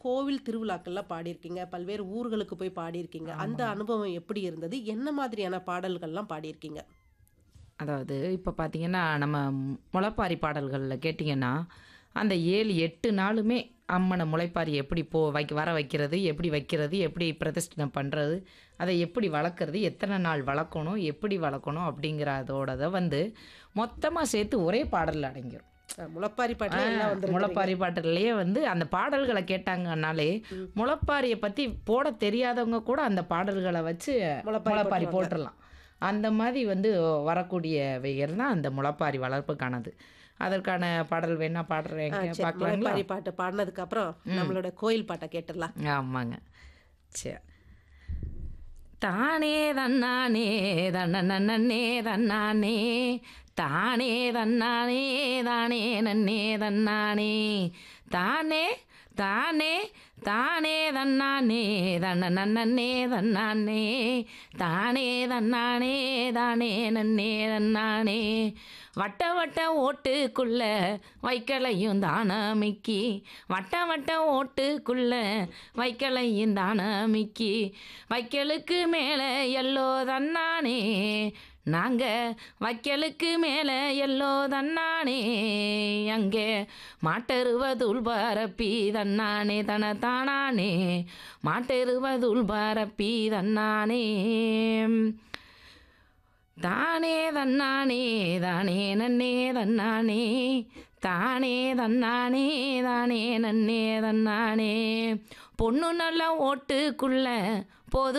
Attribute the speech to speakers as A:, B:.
A: கோவில் திருவிழாக்கள்ல பாடியிருக்கீங்க. பல்வேறு ஊர்களுக்கு போய் பாடியிருக்கீங்க. அந்த
B: ஆமாங்க.
A: அனுபவம் எப்படி இருந்தது? என்ன மாதிரியான பாடல்கள்லாம் பாடியிருக்கீங்க?
B: அதாவது இப்ப பார்த்தீங்கன்னா, நம்ம முளைப்பாரி பாடல்கள்ல கேட்டீங்கன்னா, அந்த 7, 8 நாளுமே அம்மன முளைப்பாரி எப்படி போ வைக்க வர வைக்கிறது, எப்படி வைக்கிறது, எப்படி பிரதிஷ்டை பண்றது, அதை எப்படி வளர்க்கறது, எத்தனை நாள் வளர்க்கணும், எப்படி வளர்க்கணும் அப்படிங்கிறதோடத வந்து மொத்தமா சேர்த்து ஒரே பாடல்ல அடங்கிரும்.
A: அ முளைப்பாரி
B: ஆ
A: பாட்டுல எல்லாம் வந்துருங்கிறீங்க.
B: முளைப்பாரி பாட்டுலயே வந்து அந்த பாடல்கள கேட்டாங்கன்னாலே,
A: ம்.
B: முளைப்பாரிய பத்தி போடத் தெரியாதவங்க கூட அந்த பாடல்கள வச்சு
A: முளைப்பாரி
B: முளைப்பாரி
A: போட்டுருவாங்க.
B: போட்டுறலாம். அந்த மாதிரி வந்து வரக்கூடியவைகள் தான் அந்த முளைப்பாரி வளர்ப்புக்கானது. அதற்கான பாடல் வேணா
A: ஆ
B: பாடுறேங்க
A: சரி.
B: பார்க்கலாங்களா?
A: முளைப்பாரி பாட்டு பாடுனதுக்கு அப்புறம்
B: ம்.
A: நம்மளோட கோயில் பாட்ட கேட்டுறலாம்.
B: ஆமாங்க. சரி. தானே தன்னானே தன்னன்னே தன்னானே தானே தன்னானே தானே நன்னே தன்னானே தானே தானே தானே தன்னானே தன்னன்னே தன்னானே தானே தன்னானே தானே நன்னே தன்னானே வட்ட வட்ட ஓட்டுக்குள்ள வைக்கலையும் தானமிக்கி வட்ட வட்ட ஓட்டுக்குள்ள வைக்கலையும் தானமிக்கி வைக்கலுக்கு மேலே எல்லோ தன்னானே நாங்க வைக்கலுக்கு மேலே எல்லோ தன்னானே அங்கே மாட்டெருவதுள் பரப்பி தன்னானே தன தானானே மாட்டெருவதுள் பரப்பி தன்னானே தானே தன்னானே தானே நன்னே தன்னானே தானே தன்னானே தானே நன்னே தன்னானே பொண்ணு நல்ல ஓட்டுக்குள்ள போது